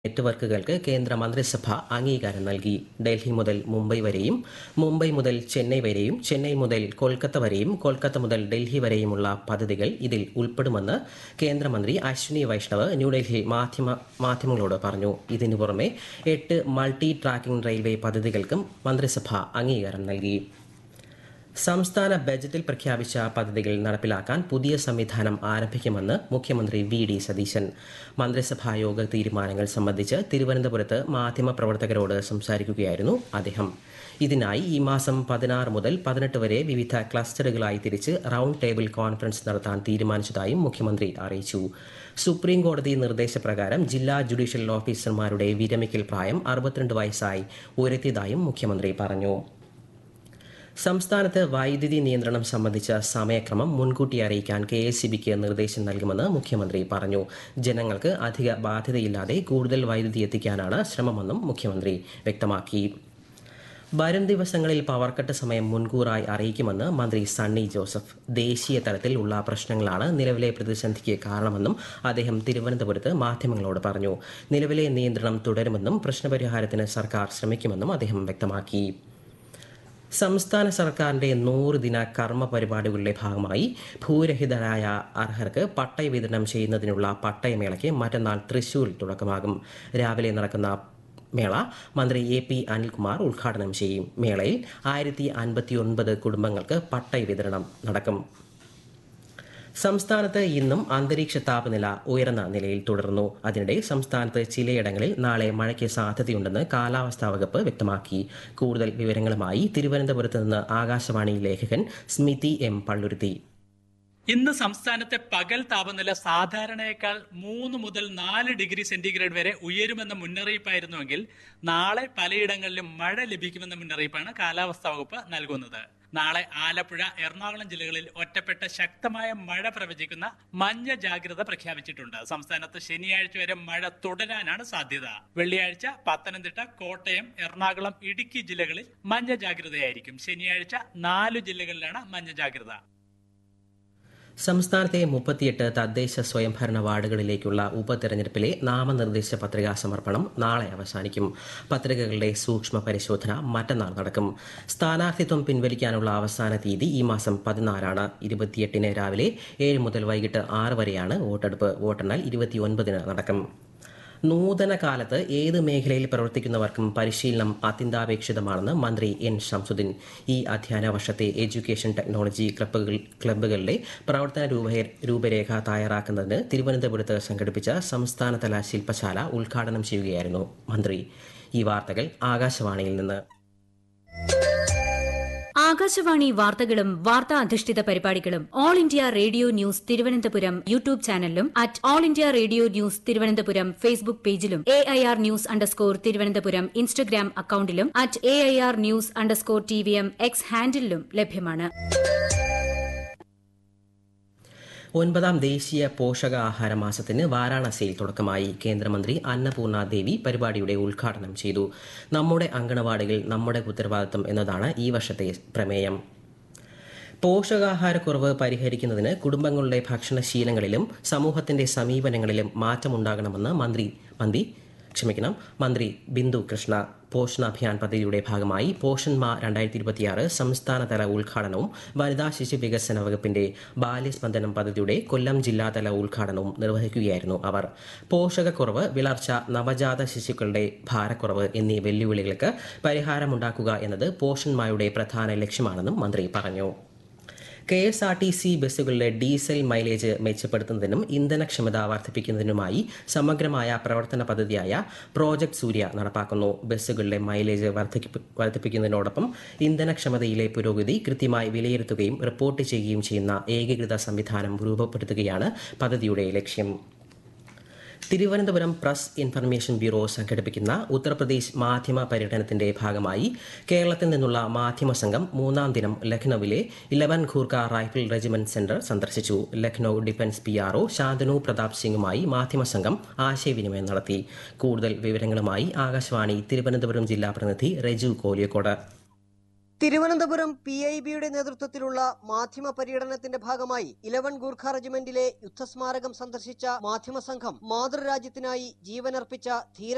നെറ്റ്വർക്കുകൾക്ക് കേന്ദ്ര മന്ത്രിസഭ അംഗീകാരം നൽകി ഡൽഹി മുതൽ മുംബൈ വരെയും മുംബൈ മുതൽ ചെന്നൈ വരെയും ചെന്നൈ മുതൽ കൊൽക്കത്ത വരെയും കൊൽക്കത്ത മുതൽ ഡൽഹി വരെയുമുള്ള പദ്ധതികൾ ഇതിൽ ഉൾപ്പെടുമെന്ന് കേന്ദ്രമന്ത്രി അശ്വിനി വൈഷ്ണവ് ന്യൂഡൽഹിയിൽ മാധ്യമ മാധ്യമങ്ങളോട് പറഞ്ഞു ഇതിനു പുറമെ എട്ട് മൾട്ടി ട്രാക്കിംഗ് റെയിൽവേ പദ്ധതികൾക്കും മന്ത്രിസഭ അംഗീകാരം നൽകി സംസ്ഥാന ബജറ്റിൽ പ്രഖ്യാപിച്ച പദ്ധതികൾ നടപ്പിലാക്കാൻ പുതിയ സംവിധാനം ആരംഭിക്കുമെന്ന് മുഖ്യമന്ത്രി വി ഡി സതീശൻ മന്ത്രിസഭാ യോഗ തീരുമാനങ്ങൾ സംബന്ധിച്ച് തിരുവനന്തപുരത്ത് മാധ്യമപ്രവർത്തകരോട് സംസാരിക്കുകയായിരുന്നു അദ്ദേഹം ഇതിനായി ഈ മാസം പതിനാറ് മുതൽ പതിനെട്ട് വരെ വിവിധ ക്ലസ്റ്ററുകളായി തിരിച്ച് റൌണ്ട് ടേബിൾ കോൺഫറൻസ് നടത്താൻ തീരുമാനിച്ചതായും മുഖ്യമന്ത്രി അറിയിച്ചു സുപ്രീം കോടതി നിർദ്ദേശപ്രകാരം ജില്ലാ ജുഡീഷ്യൽ ഓഫീസർമാരുടെ വിരമിക്കൽ പ്രായം അറുപത്തിരണ്ട് വയസ്സായി ഉയർത്തിയതായും മുഖ്യമന്ത്രി പറഞ്ഞു സംസ്ഥാനത്ത് വൈദ്യുതി നിയന്ത്രണം സംബന്ധിച്ച സമയക്രമം മുൻകൂട്ടി അറിയിക്കാൻ കെ എസ് ബിക്ക് നിർദ്ദേശം നൽകുമെന്ന് മുഖ്യമന്ത്രി പറഞ്ഞു ജനങ്ങൾക്ക് അധിക ബാധ്യതയില്ലാതെ കൂടുതൽ വൈദ്യുതി എത്തിക്കാനാണ് ശ്രമമെന്നും മുഖ്യമന്ത്രി വ്യക്തമാക്കി വരും ദിവസങ്ങളിൽ പവർ കട്ട് സമയം മുൻകൂറായി അറിയിക്കുമെന്ന് മന്ത്രി സണ്ണി ജോസഫ് ദേശീയ തലത്തിൽ ഉള്ള പ്രശ്നങ്ങളാണ് നിലവിലെ പ്രതിസന്ധിക്ക് കാരണമെന്നും അദ്ദേഹം തിരുവനന്തപുരത്ത് മാധ്യമങ്ങളോട് പറഞ്ഞു നിലവിലെ നിയന്ത്രണം തുടരുമെന്നും പ്രശ്നപരിഹാരത്തിന് സർക്കാർ ശ്രമിക്കുമെന്നും അദ്ദേഹം വ്യക്തമാക്കി സംസ്ഥാന സർക്കാരിന്റെ നൂറ് ദിന കർമ്മ പരിപാടികളുടെ ഭാഗമായി ഭൂരഹിതരായ അർഹർക്ക് പട്ടയ വിതരണം ചെയ്യുന്നതിനുള്ള പട്ടയമേളയ്ക്ക് മറ്റന്നാൾ തൃശൂരിൽ തുടക്കമാകും രാവിലെ നടക്കുന്ന മേള മന്ത്രി എ പി അനിൽകുമാർ ഉദ്ഘാടനം ചെയ്യും മേളയിൽ ആയിരത്തി അൻപത്തിയൊൻപത് കുടുംബങ്ങൾക്ക് പട്ടയ വിതരണം നടക്കും സംസ്ഥാനത്ത് ഇന്നും അന്തരീക്ഷ താപനില ഉയർന്ന നിലയിൽ തുടർന്നു അതിനിടെ സംസ്ഥാനത്ത് ചിലയിടങ്ങളിൽ നാളെ മഴയ്ക്ക് സാധ്യതയുണ്ടെന്ന് കാലാവസ്ഥാ വകുപ്പ് വ്യക്തമാക്കി കൂടുതൽ വിവരങ്ങളുമായി തിരുവനന്തപുരത്ത് നിന്ന് ആകാശവാണി ലേഖകൻ സ്മിതി എം പള്ളുരുത്തി ഇന്ന് സംസ്ഥാനത്തെ പകൽ താപനില സാധാരണയേക്കാൾ മൂന്ന് മുതൽ നാല് ഡിഗ്രി സെന്റിഗ്രേഡ് വരെ ഉയരുമെന്ന മുന്നറിയിപ്പായിരുന്നുവെങ്കിൽ നാളെ പലയിടങ്ങളിലും മഴ ലഭിക്കുമെന്ന മുന്നറിയിപ്പാണ് കാലാവസ്ഥാ വകുപ്പ് നൽകുന്നത് നാളെ ആലപ്പുഴ എറണാകുളം ജില്ലകളിൽ ഒറ്റപ്പെട്ട ശക്തമായ മഴ പ്രവചിക്കുന്ന മഞ്ഞ ജാഗ്രത പ്രഖ്യാപിച്ചിട്ടുണ്ട് സംസ്ഥാനത്ത് ശനിയാഴ്ച വരെ മഴ തുടരാനാണ് സാധ്യത വെള്ളിയാഴ്ച പത്തനംതിട്ട കോട്ടയം എറണാകുളം ഇടുക്കി ജില്ലകളിൽ മഞ്ഞ ജാഗ്രതയായിരിക്കും ശനിയാഴ്ച നാലു ജില്ലകളിലാണ് മഞ്ഞ ജാഗ്രത സംസ്ഥാനത്തെ മുപ്പത്തിയെട്ട് തദ്ദേശ സ്വയംഭരണ വാർഡുകളിലേക്കുള്ള ഉപതെരഞ്ഞെടുപ്പിലെ നാമനിർദ്ദേശ പത്രികാ സമർപ്പണം നാളെ അവസാനിക്കും പത്രികകളുടെ സൂക്ഷ്മ പരിശോധന മറ്റന്നാൾ നടക്കും സ്ഥാനാർത്ഥിത്വം പിൻവലിക്കാനുള്ള അവസാന തീയതി ഈ മാസം പതിനാലാണ് ഇരുപത്തിയെട്ടിന് രാവിലെ ഏഴ് മുതൽ വൈകിട്ട് ആറ് വരെയാണ് വോട്ടെടുപ്പ് വോട്ടെണ്ണൽ ഇരുപത്തിയൊൻപതിന് നടക്കും നൂതന കാലത്ത് ഏത് മേഖലയിൽ പ്രവർത്തിക്കുന്നവർക്കും പരിശീലനം അത്യന്താപേക്ഷിതമാണെന്ന് മന്ത്രി എൻ ഷംസുദ്ദീൻ ഈ അധ്യയന വർഷത്തെ എഡ്യൂക്കേഷൻ ടെക്നോളജി ക്ലബ്ബുകൾ ക്ലബ്ബുകളുടെ പ്രവർത്തന രൂപ രൂപരേഖ തയ്യാറാക്കുന്നതിന് തിരുവനന്തപുരത്ത് സംഘടിപ്പിച്ച സംസ്ഥാനതല ശില്പശാല ഉദ്ഘാടനം ചെയ്യുകയായിരുന്നു മന്ത്രി ഈ വാർത്തകൾ ആകാശവാണിയിൽ നിന്ന് ആകാശവാണി വാർത്തകളും വാർത്താ അധിഷ്ഠിത പരിപാടികളും all India radio news Thiruvananthapuram YouTube ചാനലിലും at all India radio news Thiruvananthapuram Facebook പേജിലും A I R news underscore Thiruvananthapuram Instagram അക്കൌണ്ടിലും at A I R news underscore T V M X ഹാൻഡിലും ലഭ്യമാണ് ഒൻപതാം ദേശീയ പോഷകാഹാര മാസത്തിന് വാരാണസിയിൽ തുടക്കമായി കേന്ദ്രമന്ത്രി അന്നപൂർണ ദേവി പരിപാടിയുടെ ഉദ്ഘാടനം ചെയ്തു നമ്മുടെ അങ്കണവാടികൾ നമ്മുടെ ഉത്തരവാദിത്തം എന്നതാണ് ഈ വർഷത്തെ പ്രമേയം പോഷകാഹാരക്കുറവ് പരിഹരിക്കുന്നതിന് കുടുംബങ്ങളുടെ ഭക്ഷണശീലങ്ങളിലും സമൂഹത്തിന്റെ സമീപനങ്ങളിലും മാറ്റമുണ്ടാകണമെന്ന് മന്ത്രി മന്ത്രി ക്ഷമിക്കണം മന്ത്രി ബിന്ദു കൃഷ്ണ പോഷൺ അഭിയാൻ പദ്ധതിയുടെ ഭാഗമായി പോഷൺ മാ രണ്ടായിരത്തി ഇരുപത്തിയാറ് സംസ്ഥാനതല ഉദ്ഘാടനവും വനിതാ ശിശു വികസന വകുപ്പിന്റെ ബാല്യസ്പന്ദനം പദ്ധതിയുടെ കൊല്ലം ജില്ലാതല ഉദ്ഘാടനവും നിർവഹിക്കുകയായിരുന്നു അവർ പോഷകക്കുറവ് വിളർച്ച നവജാത ശിശുക്കളുടെ ഭാരക്കുറവ് എന്നീ വെല്ലുവിളികൾക്ക് പരിഹാരമുണ്ടാക്കുക എന്നത് പോഷൺ മായുടെ പ്രധാന ലക്ഷ്യമാണെന്നും മന്ത്രി പറഞ്ഞു K S R T C ബസ്സുകളുടെ ഡീസൽ മൈലേജ് മെച്ചപ്പെടുത്തുന്നതിനും ഇന്ധനക്ഷമത വർദ്ധിപ്പിക്കുന്നതിനുമായി സമഗ്രമായ പ്രവർത്തന പദ്ധതിയായ പ്രോജക്ട് സൂര്യ നടപ്പാക്കുന്നു ബസ്സുകളുടെ മൈലേജ് വർദ്ധിപ്പി- വർദ്ധിപ്പിക്കുന്നതിനോടൊപ്പം ഇന്ധനക്ഷമതയിലെ പുരോഗതി കൃത്യമായി വിലയിരുത്തുകയും റിപ്പോർട്ട് ചെയ്യുകയും ചെയ്യുന്ന ഏകീകൃത സംവിധാനം രൂപപ്പെടുത്തുകയാണ് പദ്ധതിയുടെ ലക്ഷ്യം തിരുവനന്തപുരം പ്രസ് ഇൻഫർമേഷൻ ബ്യൂറോ സംഘടിപ്പിക്കുന്ന ഉത്തർപ്രദേശ് മാധ്യമ പര്യടനത്തിന്റെ ഭാഗമായി കേരളത്തിൽ നിന്നുള്ള മാധ്യമ സംഘം മൂന്നാം ദിനം ലഖ്നൌവിലെ eleven Gorkha rifle regiment centre സന്ദർശിച്ചു Lucknow defence P RO Shantanu Pratap സിംഗുമായി മാധ്യമ സംഘം ആശയവിനിമയം നടത്തി കൂടുതൽ വിവരങ്ങളുമായി ആകാശവാണി തിരുവനന്തപുരം ജില്ലാ പ്രതിനിധി രജു കോലിയക്കോട് തിരുവനന്തപുരം പി ഐ ബിയുടെ നേതൃത്വത്തിലുള്ള മാധ്യമ പര്യടനത്തിന്റെ ഭാഗമായി ഇലവൻ ഗൂർഖ റെജിമെന്റിലെ യുദ്ധസ്മാരകം സന്ദർശിച്ച മാധ്യമ സംഘം മാതൃരാജ്യത്തിനായി ജീവനർപ്പിച്ച ധീര